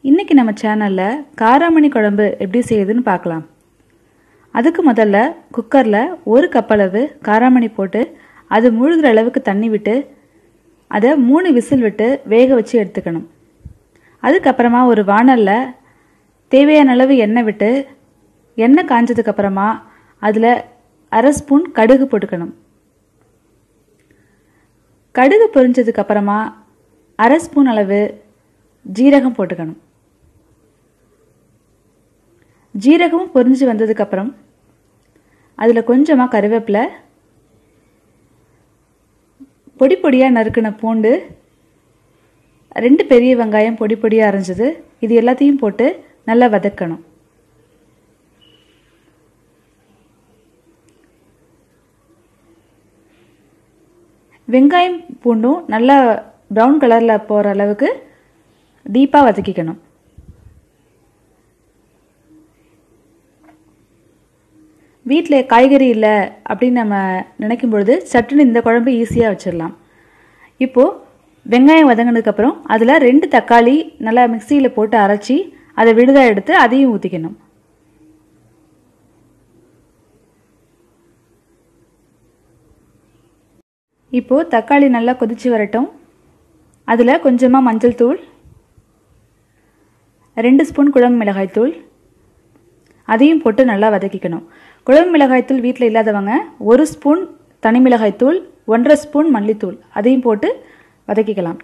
இன்றைக்கி நம்ம சேனலில் காராமணி குழம்பு எப்படி செய்யுதுன்னு பார்க்கலாம் அதுக்கு முதல்ல குக்கரில் ஒரு கப் அளவு காராமணி போட்டு அது முழுகிற அளவுக்கு தண்ணி விட்டு அதை மூணு விசில் விட்டு வேக வச்சு எடுத்துக்கணும் அதுக்கப்புறமா ஒரு வாணலில் தேவையான அளவு எண்ணெய் விட்டு எண்ணெய் காஞ்சதுக்கப்புறமா அதில் அரை ஸ்பூன் கடுகு போட்டுக்கணும் கடுகு பொரிஞ்சதுக்கப்புறமா அரை ஸ்பூன் அளவு ஜீரகம் போட்டுக்கணும் ஜீரகமும் பொரிஞ்சு வந்ததுக்கப்புறம் அதில் கொஞ்சமாக கருவேப்பிலை பொடி பொடியாக நறுக்கின பூண்டு ரெண்டு பெரிய வெங்காயம் பொடி பொடியாக அரைஞ்சது இது எல்லாத்தையும் போட்டு நல்லா வதக்கணும் வெங்காயம் பூண்டும் நல்லா ப்ரௌன் கலரில் போகிற அளவுக்கு டீப்பாக வதக்கிக்கணும் வீட்டில் காய்கறி இல்லை அப்படின்னு நம்ம நினைக்கும் பொழுது சட்டுன்னு இந்த குழம்பு ஈஸியாக வச்சிடலாம் இப்போது வெங்காயம் வதங்கினதுக்கப்புறம் அதில் ரெண்டு தக்காளி நல்லா மிக்சியில் போட்டு அரைச்சி அதை விடுதா எடுத்து அதையும் ஊற்றிக்கணும் இப்போது தக்காளி நல்லா கொதித்து வரட்டும் அதில் கொஞ்சமாக மஞ்சள் தூள் ரெண்டு ஸ்பூன் குழம்பு மிளகாய் தூள் அதையும் போட்டு நல்லா வதக்கிக்கணும் குழம்பு மிளகாய்த்தூள் வீட்டில் இல்லாதவங்க ஒரு ஸ்பூன் தனி மிளகாய்த்தூள் ஒன்றரை ஸ்பூன் மல்லித்தூள் அதையும் போட்டு வதக்கிக்கலாம்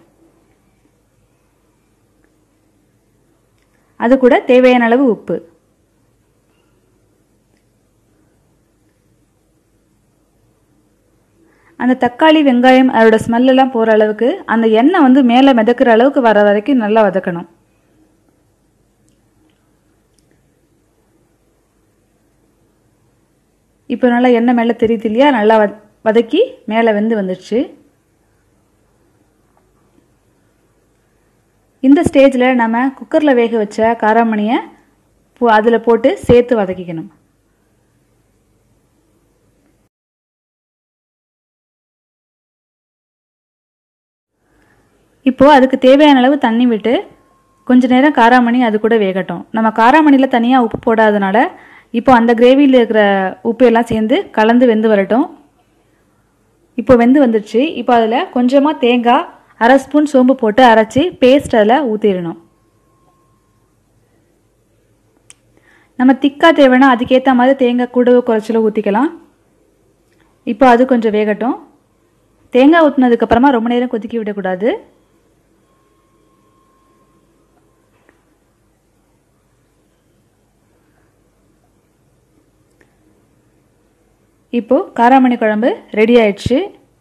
அது கூட தேவையான அளவு உப்பு அந்த தக்காளி வெங்காயம் அதோட ஸ்மெல்லாம் போகிற அளவுக்கு அந்த எண்ணெய் வந்து மேலே மிதக்கிற அளவுக்கு வர வரைக்கும் நல்லா வதக்கணும் இப்போ நல்லா எண்ணெய் மேலே தெரியுது இல்லையா நல்லா வ வதக்கி மேலே வெந்து வந்துடுச்சு இந்த ஸ்டேஜில் நம்ம குக்கரில் வேக வச்ச காராமணியை அதில் போட்டு சேர்த்து வதக்கிக்கணும் இப்போது அதுக்கு தேவையான அளவு தண்ணி விட்டு கொஞ்ச நேரம் காராமணி அது கூட வேகட்டும் நம்ம காராமணியில் தனியாக உப்பு போடாதனால இப்போ அந்த கிரேவியில் இருக்கிற உப்பு எல்லாம் சேர்ந்து கலந்து வெந்து வரட்டும் இப்போ வெந்து வந்துடுச்சு இப்போ அதில் கொஞ்சமாக தேங்காய் அரை ஸ்பூன் சோம்பு போட்டு அரைச்சி பேஸ்ட் அதில் ஊற்றிடணும் நம்ம திக்காக தேவைன்னா அதுக்கேற்ற மாதிரி தேங்காய் கூடவோ குறைச்சலோ ஊற்றிக்கலாம் இப்போ அது கொஞ்சம் வேகட்டும் தேங்காய் ஊற்றினதுக்கப்புறமா ரொம்ப நேரம் கொதிக்க விடக்கூடாது இப்போது காராமணி குழம்பு ரெடி ஆயிடுச்சு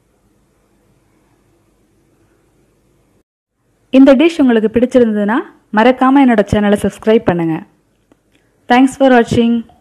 இந்த டிஷ் உங்களுக்கு பிடிச்சிருந்ததுன்னா மறக்காமல் என்னோட சேனலை சப்ஸ்கிரைப் பண்ணுங்கள் தேங்க்ஸ் ஃபார் வாட்சிங்